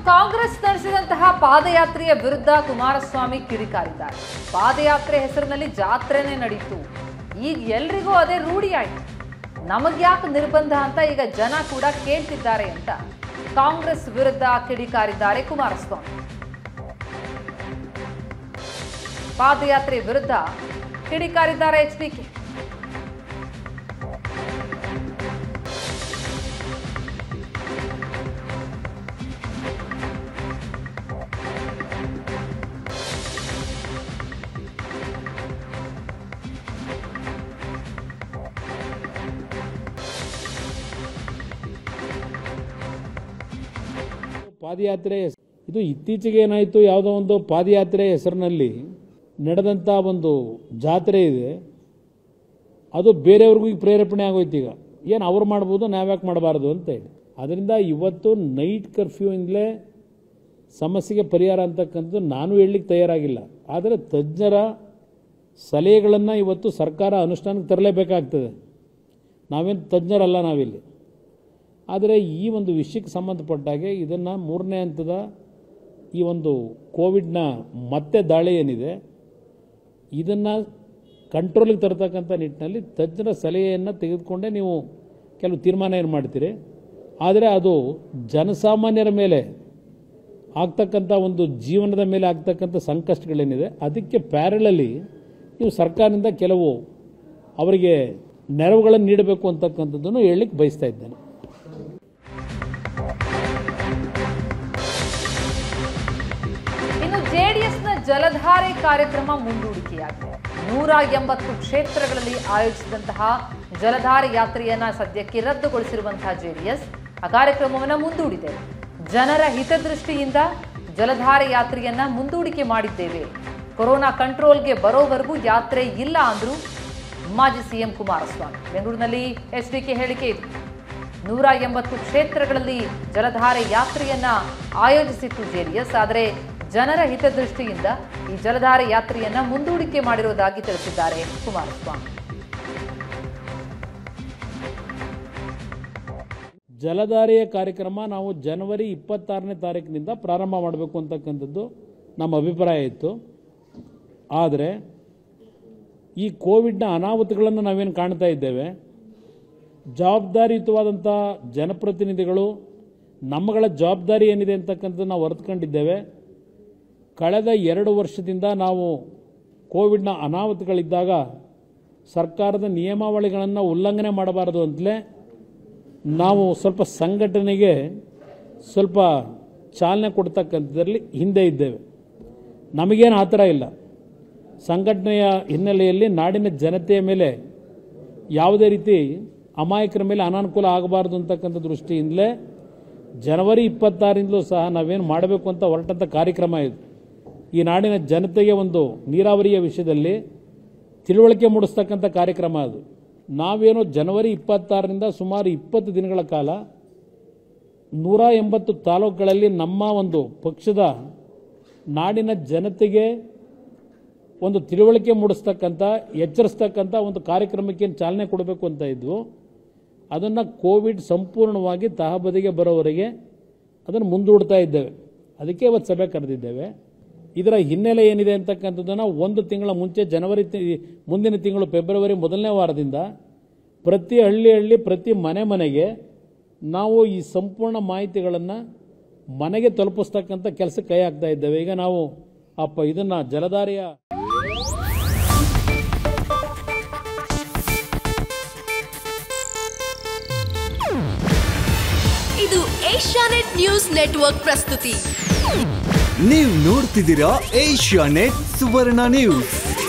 ಕಾಂಗ್ರೆಸ್ ನಡೆಸಿದಂತಹ ಪಾದಯಾತ್ರೆಯ ವಿರುದ್ಧ ಕುಮಾರಸ್ವಾಮಿ ಕಿಡಿಕಾರಿದ್ದಾರೆ ಪಾದಯಾತ್ರೆ ಹೆಸರಿನಲ್ಲಿ ಜಾತ್ರೆನೇ ನಡೀತು ಈಗ ಎಲ್ರಿಗೂ ಅದೇ ರೂಢಿಯಾಯ್ತು ನಮಗ್ಯಾಕೆ ನಿರ್ಬಂಧ ಅಂತ ಈಗ ಜನ ಕೂಡ ಕೇಳ್ತಿದ್ದಾರೆ ಅಂತ ಕಾಂಗ್ರೆಸ್ ವಿರುದ್ಧ ಕಿಡಿಕಾರಿದ್ದಾರೆ ಕುಮಾರಸ್ವಾಮಿ ಪಾದಯಾತ್ರೆ ವಿರುದ್ಧ ಕಿಡಿಕಾರಿದ್ದಾರೆ ಎಚ್ ಡಿ ಕೆ ಪಾದಯಾತ್ರೆ ಇದು ಇತ್ತೀಚೆಗೆ ಏನಾಯಿತು ಯಾವುದೋ ಒಂದು ಪಾದಯಾತ್ರೆ ಹೆಸರಿನಲ್ಲಿ ನಡೆದಂಥ ಒಂದು ಜಾತ್ರೆ ಇದೆ ಅದು ಬೇರೆಯವ್ರಿಗೂ ಈಗ ಪ್ರೇರೇಪಣೆ ಆಗೋಯ್ತು ಈಗ ಏನು ಅವ್ರು ಮಾಡ್ಬೋದು ನಾವ್ಯಾಕೆ ಮಾಡಬಾರ್ದು ಅಂತ ಹೇಳಿ ಅದರಿಂದ ಇವತ್ತು ನೈಟ್ ಕರ್ಫ್ಯೂಯಿಂದಲೇ ಸಮಸ್ಯೆಗೆ ಪರಿಹಾರ ಅಂತಕ್ಕಂಥದ್ದು ನಾನು ಹೇಳಲಿಕ್ಕೆ ತಯಾರಾಗಿಲ್ಲ ಆದರೆ ತಜ್ಞರ ಸಲಹೆಗಳನ್ನು ಇವತ್ತು ಸರ್ಕಾರ ಅನುಷ್ಠಾನಕ್ಕೆ ತರಲೇಬೇಕಾಗ್ತದೆ ನಾವೇನು ತಜ್ಞರಲ್ಲ ನಾವಿಲ್ಲಿ ಆದರೆ ಈ ಒಂದು ವಿಷಯಕ್ಕೆ ಸಂಬಂಧಪಟ್ಟಾಗೆ ಇದನ್ನು ಮೂರನೇ ಹಂತದ ಈ ಒಂದು ಕೋವಿಡ್ನ ಮತ್ತೆ ದಾಳಿ ಏನಿದೆ ಇದನ್ನು ಕಂಟ್ರೋಲಿಗೆ ತರ್ತಕ್ಕಂಥ ನಿಟ್ಟಿನಲ್ಲಿ ತಜ್ಞರ ಸಲಹೆಯನ್ನು ತೆಗೆದುಕೊಂಡೇ ನೀವು ಕೆಲವು ತೀರ್ಮಾನ ಏನು ಮಾಡ್ತೀರಿ ಆದರೆ ಅದು ಜನಸಾಮಾನ್ಯರ ಮೇಲೆ ಆಗ್ತಕ್ಕಂಥ ಒಂದು ಜೀವನದ ಮೇಲೆ ಆಗ್ತಕ್ಕಂಥ ಸಂಕಷ್ಟಗಳೇನಿದೆ ಅದಕ್ಕೆ ಪ್ಯಾರಲಲ್ಲಿ ನೀವು ಸರ್ಕಾರದಿಂದ ಕೆಲವು ಅವರಿಗೆ ನೆರವುಗಳನ್ನು ನೀಡಬೇಕು ಅಂತಕ್ಕಂಥದ್ದನ್ನು ಹೇಳಲಿಕ್ಕೆ ಬಯಸ್ತಾ ಇದ್ದೇನೆ ಇನ್ನು ಜೆಡಿಎಸ್ನ ಜಲಧಾರೆ ಕಾರ್ಯಕ್ರಮ ಮುಂದೂಡಿಕೆಯಾಗಿದೆ ನೂರ ಎಂಬತ್ತು ಕ್ಷೇತ್ರಗಳಲ್ಲಿ ಆಯೋಜಿಸಿದಂತಹ ಜಲಧಾರೆ ಯಾತ್ರೆಯನ್ನ ಸದ್ಯಕ್ಕೆ ರದ್ದುಗೊಳಿಸಿರುವಂತಹ ಜೆಡಿಎಸ್ ಆ ಕಾರ್ಯಕ್ರಮವನ್ನು ಮುಂದೂಡಿದೆ ಜನರ ಹಿತದೃಷ್ಟಿಯಿಂದ ಜಲಧಾರೆ ಯಾತ್ರೆಯನ್ನ ಮುಂದೂಡಿಕೆ ಮಾಡಿದ್ದೇವೆ ಕೊರೋನಾ ಕಂಟ್ರೋಲ್ಗೆ ಬರೋವರೆಗೂ ಯಾತ್ರೆ ಇಲ್ಲ ಅಂದ್ರು ಮಾಜಿ ಸಿಎಂ ಕುಮಾರಸ್ವಾಮಿ ಬೆಂಗಳೂರಿನಲ್ಲಿ ಎಚ್ಡಿಕೆ ಹೇಳಿಕೆ ಇದೆ ನೂರ ಎಂಬತ್ತು ಕ್ಷೇತ್ರಗಳಲ್ಲಿ ಜಲಧಾರೆ ಯಾತ್ರೆಯನ್ನ ಆಯೋಜಿಸಿತ್ತು ಜೆಡಿಎಸ್ ಆದರೆ ಜನರ ಹಿತದೃಷ್ಟಿಯಿಂದ ಈ ಜಲಧಾರೆ ಯಾತ್ರೆಯನ್ನ ಮುಂದೂಡಿಕೆ ಮಾಡಿರುವುದಾಗಿ ತಿಳಿಸಿದ್ದಾರೆ ಕುಮಾರಸ್ವಾಮಿ ಜಲಧಾರೆಯ ಕಾರ್ಯಕ್ರಮ ನಾವು ಜನವರಿ ಇಪ್ಪತ್ತಾರನೇ ತಾರೀಕಿನಿಂದ ಪ್ರಾರಂಭ ಮಾಡಬೇಕು ಅಂತಕ್ಕಂಥದ್ದು ನಮ್ಮ ಅಭಿಪ್ರಾಯ ಇತ್ತು ಆದರೆ ಈ ಕೋವಿಡ್ನ ಅನಾಹುತಗಳನ್ನು ನಾವೇನು ಕಾಣ್ತಾ ಇದ್ದೇವೆ ಜವಾಬ್ದಾರಿಯುತವಾದಂಥ ಜನಪ್ರತಿನಿಧಿಗಳು ನಮ್ಮಗಳ ಜವಾಬ್ದಾರಿ ಏನಿದೆ ಅಂತಕ್ಕಂಥದ್ದು ನಾವು ಅರ್ಥಕೊಂಡಿದ್ದೇವೆ ಕಳೆದ ಎರಡು ವರ್ಷದಿಂದ ನಾವು ಕೋವಿಡ್ನ ಅನಾಹುತಗಳಿದ್ದಾಗ ಸರ್ಕಾರದ ನಿಯಮಾವಳಿಗಳನ್ನು ಉಲ್ಲಂಘನೆ ಮಾಡಬಾರದು ಅಂತಲೇ ನಾವು ಸ್ವಲ್ಪ ಸಂಘಟನೆಗೆ ಸ್ವಲ್ಪ ಚಾಲನೆ ಕೊಡ್ತಕ್ಕಂಥದ್ರಲ್ಲಿ ಹಿಂದೆ ಇದ್ದೇವೆ ನಮಗೇನು ಆ ಥರ ಇಲ್ಲ ಸಂಘಟನೆಯ ಹಿನ್ನೆಲೆಯಲ್ಲಿ ನಾಡಿನ ಜನತೆಯ ಮೇಲೆ ಯಾವುದೇ ರೀತಿ ಅಮಾಯಕರ ಮೇಲೆ ಅನಾನುಕೂಲ ಆಗಬಾರ್ದು ಅಂತಕ್ಕಂಥ ದೃಷ್ಟಿಯಿಂದಲೇ ಜನವರಿ ಇಪ್ಪತ್ತಾರಿಂದಲೂ ಸಹ ನಾವೇನು ಮಾಡಬೇಕು ಅಂತ ಹೊರಟಂಥ ಕಾರ್ಯಕ್ರಮ ಇದು ಈ ನಾಡಿನ ಜನತೆಗೆ ಒಂದು ನೀರಾವರಿಯ ವಿಷಯದಲ್ಲಿ ತಿಳುವಳಿಕೆ ಮೂಡಿಸ್ತಕ್ಕಂಥ ಕಾರ್ಯಕ್ರಮ ಅದು ನಾವೇನು ಜನವರಿ ಇಪ್ಪತ್ತಾರರಿಂದ ಸುಮಾರು ಇಪ್ಪತ್ತು ದಿನಗಳ ಕಾಲ ನೂರ ಎಂಬತ್ತು ತಾಲೂಕುಗಳಲ್ಲಿ ನಮ್ಮ ಒಂದು ಪಕ್ಷದ ನಾಡಿನ ಜನತೆಗೆ ಒಂದು ತಿಳುವಳಿಕೆ ಮೂಡಿಸ್ತಕ್ಕಂಥ ಎಚ್ಚರಿಸ್ತಕ್ಕಂಥ ಒಂದು ಕಾರ್ಯಕ್ರಮಕ್ಕೆ ಏನು ಚಾಲನೆ ಕೊಡಬೇಕು ಅಂತ ಇದ್ವು ಅದನ್ನು ಕೋವಿಡ್ ಸಂಪೂರ್ಣವಾಗಿ ತಹಬದಿಗೆ ಬರೋವರೆಗೆ ಅದನ್ನು ಮುಂದೂಡ್ತಾ ಇದ್ದೇವೆ ಅದಕ್ಕೆ ಇವತ್ತು ಸಭೆ ಕರೆದಿದ್ದೇವೆ ಇದರ ಹಿನ್ನೆಲೆ ಏನಿದೆ ಅಂತಕ್ಕಂಥದ್ದನ್ನು ಒಂದು ತಿಂಗಳ ಮುಂಚೆ ಜನವರಿ ತಿ- ಮುಂದಿನ ತಿಂಗಳು ಫೆಬ್ರವರಿ ಮೊದಲನೇ ವಾರದಿಂದ ಪ್ರತಿ ಹಳ್ಳಿ ಹಳ್ಳಿ ಪ್ರತಿ ಮನೆ ಮನೆಗೆ ನಾವು ಈ ಸಂಪೂರ್ಣ ಮಾಹಿತಿಗಳನ್ನು ಮನೆಗೆ ತಲುಪಿಸ್ತಕ್ಕಂಥ ಕೆಲಸಕ್ಕೆ ಕೈ ಹಾಕ್ತಾ ಇದ್ದೇವೆ ಈಗ ನಾವು ಅಪ್ಪ ಇದನ್ನು ಜಲಧಾರೆಯ ಇದು ಏಷ್ಯಾನೆಟ್ ನ್ಯೂಸ್ ನೆಟ್ವರ್ಕ್ ಪ್ರಸ್ತುತಿ ನೀವು ನೋಡ್ತಿದ್ದೀರಾ ಏಷ್ಯಾ ನೆಟ್ ಸುವರ್ಣ ನ್ಯೂಸ್